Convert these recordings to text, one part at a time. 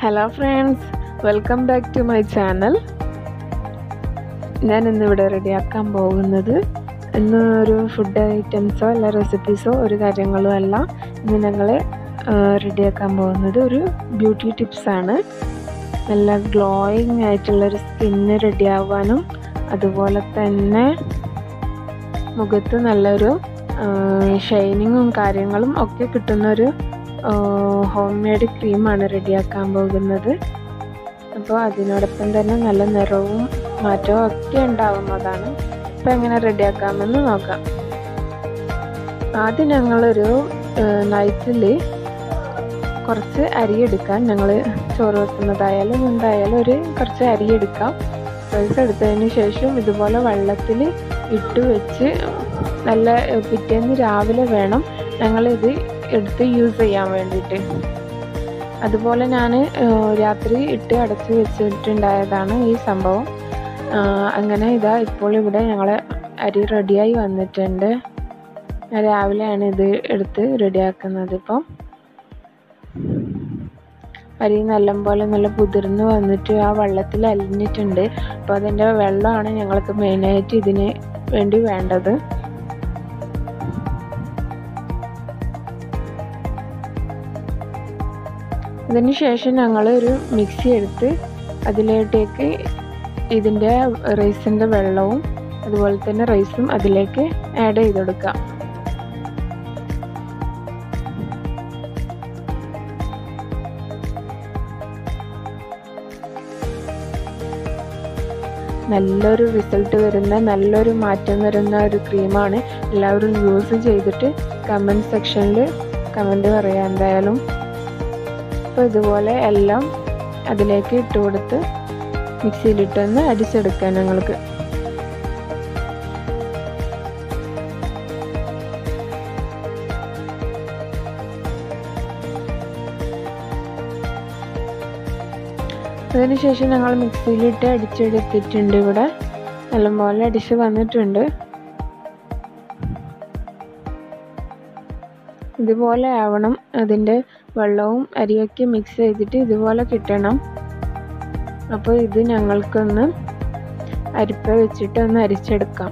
hello friends welcome back to my channel ഞാൻ ഇന്നിവിടെ റെഡിയാക്കാൻ പോകുന്നത് ഇന്ന് ഒരു ഫുഡ് ഐറ്റംസോ അല്ല റെസിപ്പീസോ ഒരു കാര്യങ്ങളോ അല്ല ഇന്ന് ഞങ്ങൾ റെഡിയാക്കാൻ പോകുന്നത് ഒരു ബ്യൂട്ടി ടിപ്സാണ് നല്ല ഗ്ലോയിങ് ആയിട്ടുള്ളൊരു സ്കിന്ന് റെഡിയാവാനും അതുപോലെ തന്നെ മുഖത്ത് നല്ലൊരു ഷൈനിങ്ങും കാര്യങ്ങളും ഒക്കെ കിട്ടുന്നൊരു ഹോം മെയ്ഡ് ക്രീമാണ് റെഡിയാക്കാൻ പോകുന്നത് അപ്പോൾ അതിനോടൊപ്പം തന്നെ നല്ല നിറവും മാറ്റവും ഒക്കെ ഉണ്ടാവുന്നതാണ് അപ്പോൾ എങ്ങനെ റെഡിയാക്കാമെന്ന് നോക്കാം ആദ്യം ഞങ്ങളൊരു നൈറ്റിൽ കുറച്ച് അരി എടുക്കാൻ ഞങ്ങൾ ചോറ് വെക്കുന്നതായാലും എന്തായാലും ഒരു കുറച്ച് അരി എടുക്കാം റൈസ് എടുത്തതിന് ശേഷം ഇതുപോലെ വെള്ളത്തിൽ ഇട്ട് വെച്ച് നല്ല പിറ്റേന്ന് രാവിലെ വേണം ഞങ്ങളിത് എടുത്ത് യൂസ് ചെയ്യാൻ വേണ്ടിയിട്ട് അതുപോലെ ഞാൻ രാത്രി ഇട്ട് അടച്ച് വെച്ചിട്ടുണ്ടായതാണ് ഈ സംഭവം അങ്ങനെ ഇതാ ഇപ്പോൾ ഇവിടെ ഞങ്ങൾ അരി റെഡിയായി വന്നിട്ടുണ്ട് രാവിലെയാണ് ഇത് എടുത്ത് റെഡിയാക്കുന്നത് ഇപ്പം അരി നല്ലപോലെ നല്ല കുതിർന്ന് വന്നിട്ട് ആ വെള്ളത്തിൽ അലിഞ്ഞിട്ടുണ്ട് അപ്പോൾ അതിൻ്റെ വെള്ളമാണ് ഞങ്ങൾക്ക് മെയിനായിട്ട് ഇതിന് വേണ്ടി വേണ്ടത് അതിന് ശേഷം ഞങ്ങൾ ഒരു മിക്സി എടുത്ത് അതിലേട്ടേക്ക് ഇതിൻ്റെ റൈസിൻ്റെ വെള്ളവും അതുപോലെ തന്നെ റൈസും അതിലേക്ക് ആഡ് ചെയ്ത് കൊടുക്കാം നല്ലൊരു റിസൾട്ട് വരുന്ന നല്ലൊരു മാറ്റം വരുന്ന ഒരു ക്രീമാണ് എല്ലാവരും യൂസ് ചെയ്തിട്ട് കമൻറ്റ് സെക്ഷനിൽ കമൻറ്റ് പറയാം എന്തായാലും അപ്പോൾ ഇതുപോലെ എല്ലാം അതിലേക്ക് ഇട്ട് കൊടുത്ത് മിക്സിയിലിട്ടൊന്ന് അടിച്ചെടുക്കാം ഞങ്ങൾക്ക് അതിനുശേഷം ഞങ്ങൾ മിക്സിയിലിട്ട് അടിച്ചെടുത്തിട്ടുണ്ട് ഇവിടെ നല്ലപോലെ അടിച്ച് വന്നിട്ടുണ്ട് ഇതുപോലെ ആവണം അതിൻ്റെ വെള്ളവും അരിയൊക്കെ മിക്സ് ചെയ്തിട്ട് ഇതുപോലെ കിട്ടണം അപ്പോൾ ഇത് ഞങ്ങൾക്കൊന്ന് അരിപ്പ വെച്ചിട്ട് ഒന്ന് അരിച്ചെടുക്കാം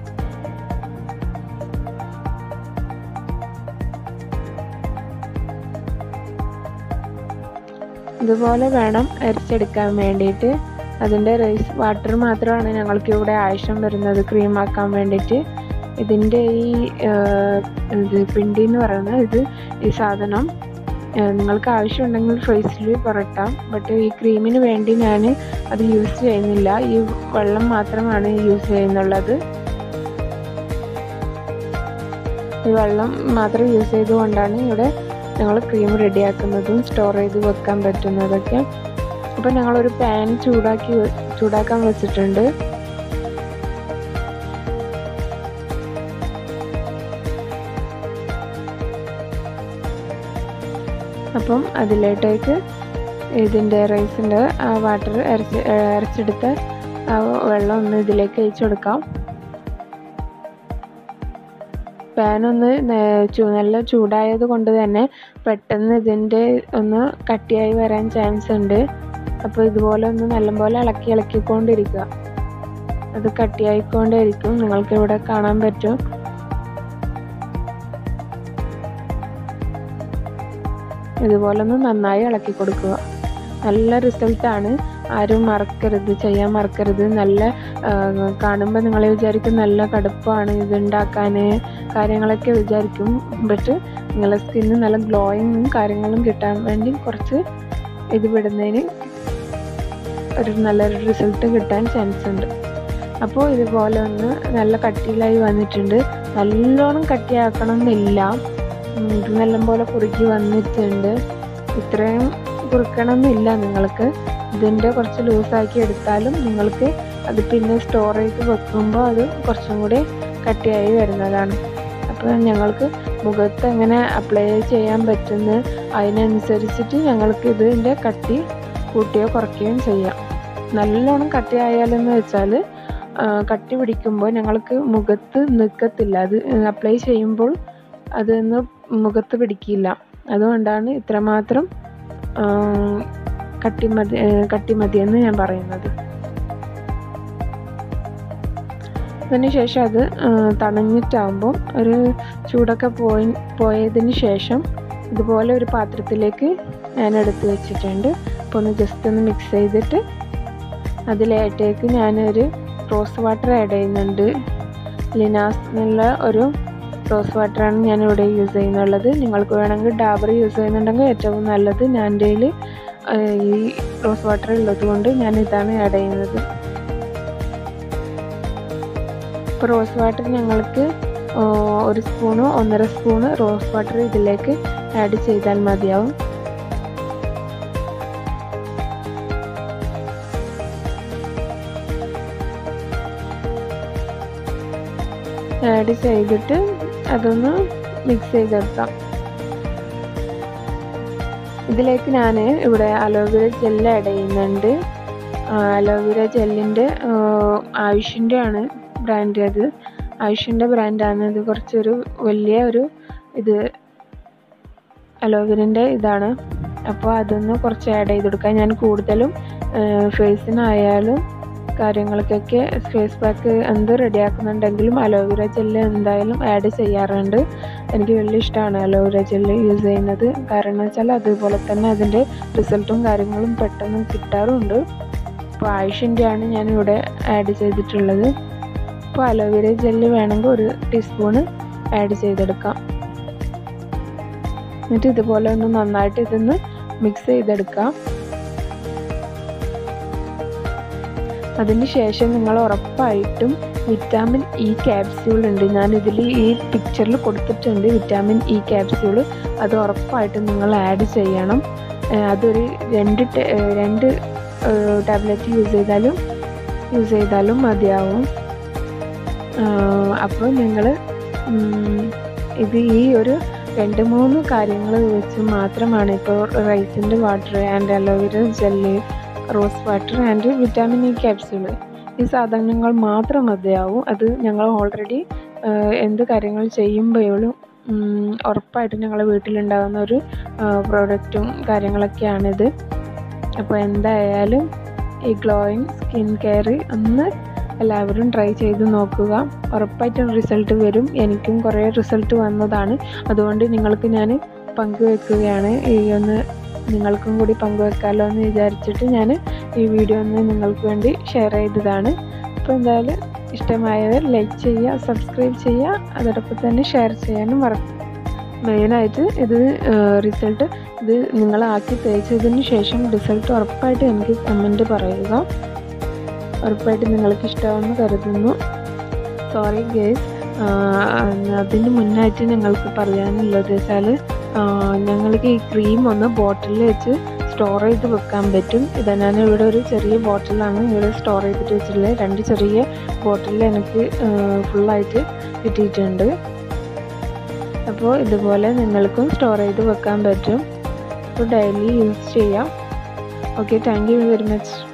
ഇതുപോലെ വേണം അരിച്ചെടുക്കാൻ വേണ്ടിയിട്ട് അതിൻ്റെ റൈസ് വാട്ടർ മാത്രമാണ് ഞങ്ങൾക്ക് ഇവിടെ ആവശ്യം വരുന്നത് ക്രീം ആക്കാൻ വേണ്ടിയിട്ട് ഇതിൻ്റെ ഈ ഇത് പിണ്ടി എന്ന് പറയുന്നത് ഇത് ഈ സാധനം നിങ്ങൾക്ക് ആവശ്യമുണ്ടെങ്കിൽ ഫ്രൈസിൽ പുരട്ടാം ബട്ട് ഈ ക്രീമിന് വേണ്ടി ഞാൻ അത് യൂസ് ചെയ്യുന്നില്ല ഈ വെള്ളം മാത്രമാണ് യൂസ് ചെയ്യുന്നുള്ളത് ഈ വെള്ളം മാത്രം യൂസ് ചെയ്തുകൊണ്ടാണ് ഇവിടെ ഞങ്ങൾ ക്രീം റെഡിയാക്കുന്നതും സ്റ്റോർ ചെയ്ത് വെക്കാൻ പറ്റുന്നതൊക്കെ അപ്പോൾ ഞങ്ങളൊരു പാൻ ചൂടാക്കി ചൂടാക്കാൻ വെച്ചിട്ടുണ്ട് അപ്പം അതിലേട്ടേക്ക് ഇതിൻ്റെ റൈസിൻ്റെ ആ വാട്ടർ അരച്ച് അരച്ചെടുത്ത ആ വെള്ളം ഒന്ന് ഇതിലേക്ക് അയച്ചു കൊടുക്കാം പാൻ ഒന്ന് നല്ല ചൂടായത് കൊണ്ട് തന്നെ പെട്ടെന്ന് ഇതിൻ്റെ ഒന്ന് കട്ടിയായി വരാൻ ചാൻസ് ഉണ്ട് അപ്പോൾ ഇതുപോലെ ഒന്ന് നല്ലപോലെ ഇളക്കി ഇളക്കിക്കൊണ്ടിരിക്കുക അത് കട്ടിയായിക്കൊണ്ടിരിക്കും നിങ്ങൾക്ക് ഇവിടെ കാണാൻ പറ്റും ഇതുപോലെ ഒന്ന് നന്നായി ഇളക്കി കൊടുക്കുക നല്ല റിസൾട്ടാണ് ആരും മറക്കരുത് ചെയ്യാൻ മറക്കരുത് നല്ല കാണുമ്പോൾ നിങ്ങൾ വിചാരിക്കും നല്ല കടുപ്പാണ് ഇത് ഉണ്ടാക്കാൻ കാര്യങ്ങളൊക്കെ വിചാരിക്കും ബട്ട് നിങ്ങളുടെ സ്കിന്ന് നല്ല ഗ്ലോയിങ്ങും കാര്യങ്ങളും കിട്ടാൻ വേണ്ടി കുറച്ച് ഇത് വിടുന്നതിന് ഒരു നല്ലൊരു റിസൾട്ട് കിട്ടാൻ ചാൻസ് ഉണ്ട് അപ്പോൾ ഇതുപോലെ ഒന്ന് നല്ല കട്ടിയിലായി വന്നിട്ടുണ്ട് നല്ലോണം കട്ടിയാക്കണം എന്നില്ല ഇത് നല്ലപോലെ കുറുക്കി വന്നിട്ടുണ്ട് ഇത്രയും കുറുക്കണമെന്നില്ല നിങ്ങൾക്ക് ഇതിൻ്റെ കുറച്ച് ലൂസാക്കി എടുത്താലും നിങ്ങൾക്ക് അത് പിന്നെ സ്റ്റോർ ചെയ്ത് വെക്കുമ്പോൾ അത് കുറച്ചും കൂടി കട്ടിയായി വരുന്നതാണ് അപ്പോൾ ഞങ്ങൾക്ക് മുഖത്ത് എങ്ങനെ അപ്ലൈ ചെയ്യാൻ പറ്റുന്ന അതിനനുസരിച്ചിട്ട് ഞങ്ങൾക്ക് ഇതിൻ്റെ കട്ടി കൂട്ടുകയോ കുറയ്ക്കുകയും ചെയ്യാം നല്ലോണം കട്ടിയായാലെന്ന് വെച്ചാൽ കട്ടി പിടിക്കുമ്പോൾ ഞങ്ങൾക്ക് മുഖത്ത് നിൽക്കത്തില്ല അത് അപ്ലൈ ചെയ്യുമ്പോൾ അതൊന്ന് മുഖത്ത് പിടിക്കില്ല അതുകൊണ്ടാണ് ഇത്രമാത്രം കട്ടി മതി കട്ടി മതിയെന്ന് ഞാൻ പറയുന്നത് അതിന് ശേഷം അത് തണഞ്ഞിട്ടാകുമ്പോൾ ഒരു ചൂടൊക്കെ പോയി പോയതിന് ശേഷം ഇതുപോലെ ഒരു പാത്രത്തിലേക്ക് ഞാൻ എടുത്ത് വെച്ചിട്ടുണ്ട് അപ്പോൾ ഒന്ന് ജസ്റ്റ് ഒന്ന് മിക്സ് ചെയ്തിട്ട് അതിലേറ്റേക്ക് ഞാനൊരു റോസ് വാട്ടർ ആഡ് ചെയ്യുന്നുണ്ട് ലിനാസ് എന്നുള്ള ഒരു റോസ് വാട്ടറാണ് ഞാനിവിടെ യൂസ് ചെയ്യുന്നുള്ളത് നിങ്ങൾക്ക് വേണമെങ്കിൽ ഡാബർ യൂസ് ചെയ്യുന്നുണ്ടെങ്കിൽ ഏറ്റവും നല്ലത് ഞാൻ കയ്യിൽ ഈ റോസ് വാട്ടർ ഉള്ളത് കൊണ്ട് ഞാൻ ഇതാണ് ആഡ് ചെയ്യുന്നത് ഇപ്പോൾ റോസ് വാട്ടർ ഞങ്ങൾക്ക് ഒരു സ്പൂണ് ഒന്നര സ്പൂണ് റോസ് വാട്ടർ ഇതിലേക്ക് ആഡ് ചെയ്താൽ മതിയാവും ആഡ് ചെയ്തിട്ട് അതൊന്ന് മിക്സ് ചെയ്തെടുക്കാം ഇതിലേക്ക് ഞാൻ ഇവിടെ അലോവേര ജെല്ല് ആഡ് ചെയ്യുന്നുണ്ട് അലോവേര ജെല്ലിൻ്റെ ആയുഷിൻ്റെ ആണ് ബ്രാൻഡ് അത് ആയുഷിൻ്റെ ബ്രാൻഡാണ് ഇത് കുറച്ചൊരു വലിയ ഒരു ഇത് അലോവേരൻ്റെ ഇതാണ് അപ്പോൾ അതൊന്ന് കുറച്ച് ആഡ് ചെയ്ത് കൊടുക്കാം ഞാൻ കൂടുതലും ഫേസിനായാലും കാര്യങ്ങൾക്കൊക്കെ ഫേസ് പാക്ക് എന്ത് റെഡിയാക്കുന്നുണ്ടെങ്കിലും അലോവേര ജെല്ല് എന്തായാലും ആഡ് ചെയ്യാറുണ്ട് എനിക്ക് വലിയ ഇഷ്ടമാണ് അലോവേര ജെല്ല് യൂസ് ചെയ്യുന്നത് കാരണം വെച്ചാൽ അതുപോലെ തന്നെ അതിൻ്റെ റിസൾട്ടും കാര്യങ്ങളും പെട്ടെന്ന് കിട്ടാറുമുണ്ട് അപ്പോൾ ആയുഷിൻ്റെയാണ് ഞാനിവിടെ ആഡ് ചെയ്തിട്ടുള്ളത് അപ്പോൾ അലോവേര ജെല്ല് വേണമെങ്കിൽ ഒരു ടീസ്പൂണ് ആഡ് ചെയ്തെടുക്കാം എന്നിട്ട് ഇതുപോലെ ഒന്ന് നന്നായിട്ട് ഇതൊന്ന് മിക്സ് ചെയ്തെടുക്കാം അതിന് ശേഷം നിങ്ങൾ ഉറപ്പായിട്ടും വിറ്റാമിൻ ഇ ക്യാപ്സ്യൂൾ ഉണ്ട് ഞാൻ ഇതിൽ ഈ പിക്ചറിൽ കൊടുത്തിട്ടുണ്ട് വിറ്റാമിൻ ഇ ക്യാപ്സ്യൂൾ അത് ഉറപ്പായിട്ടും നിങ്ങൾ ആഡ് ചെയ്യണം അതൊരു രണ്ട് രണ്ട് ടാബ്ലറ്റ് യൂസ് ചെയ്താലും യൂസ് ചെയ്താലും മതിയാവും അപ്പോൾ നിങ്ങൾ ഇത് ഈ ഒരു രണ്ട് മൂന്ന് കാര്യങ്ങൾ വെച്ച് മാത്രമാണ് ഇപ്പോൾ റൈസിൻ്റെ water and aloe vera gel rose water and vitamin E capsule ഈ സാധനങ്ങൾ മാത്രം മതിയാവും അത് ഞങ്ങൾ ഓൾറെഡി എന്ത് കാര്യങ്ങൾ ചെയ്യുമ്പോഴും ഉറപ്പായിട്ടും ഞങ്ങളുടെ വീട്ടിലുണ്ടാകുന്ന ഒരു പ്രോഡക്റ്റും കാര്യങ്ങളൊക്കെയാണിത് അപ്പോൾ എന്തായാലും ഈ ഗ്ലോയിങ് സ്കിൻ കെയർ ഒന്ന് എല്ലാവരും ട്രൈ ചെയ്ത് നോക്കുക ഉറപ്പായിട്ടും റിസൾട്ട് വരും എനിക്കും കുറേ റിസൾട്ട് വന്നതാണ് അതുകൊണ്ട് നിങ്ങൾക്ക് ഞാൻ പങ്കുവെക്കുകയാണ് ഈ ഒന്ന് നിങ്ങൾക്കും കൂടി പങ്കുവെക്കാമല്ലോ എന്ന് വിചാരിച്ചിട്ട് ഞാൻ ഈ വീഡിയോ ഒന്ന് നിങ്ങൾക്ക് വേണ്ടി ഷെയർ ചെയ്തതാണ് അപ്പോൾ എന്തായാലും ഇഷ്ടമായവർ ലൈക്ക് ചെയ്യുക സബ്സ്ക്രൈബ് ചെയ്യുക അതോടൊപ്പം തന്നെ ഷെയർ ചെയ്യാനും മറക്കും മെയിനായിട്ട് ഇത് റിസൾട്ട് ഇത് നിങ്ങളാക്കി തേച്ചതിന് ശേഷം റിസൾട്ട് ഉറപ്പായിട്ട് എനിക്ക് കമൻറ്റ് പറയുക ഉറപ്പായിട്ട് നിങ്ങൾക്ക് ഇഷ്ടമാണെന്ന് കരുതുന്നു സോറി ഗേസ് അതിന് മുന്നായിട്ട് ഞങ്ങൾക്ക് പറയാനുള്ളത് വെച്ചാൽ ഞങ്ങൾക്ക് ഈ ക്രീം ഒന്ന് ബോട്ടിലിൽ വെച്ച് സ്റ്റോർ ചെയ്ത് വെക്കാൻ പറ്റും ഇത് ഞാൻ ഇവിടെ ഒരു ചെറിയ ബോട്ടിലാണ് ഇവിടെ സ്റ്റോർ ചെയ്തിട്ട് വെച്ചിട്ടുള്ളത് രണ്ട് ചെറിയ ബോട്ടിൽ എനിക്ക് ഫുള്ളായിട്ട് കിട്ടിയിട്ടുണ്ട് അപ്പോൾ ഇതുപോലെ നിങ്ങൾക്കും സ്റ്റോർ ചെയ്ത് വെക്കാൻ പറ്റും അപ്പോൾ ഡെയിലി യൂസ് ചെയ്യാം okay thank you very much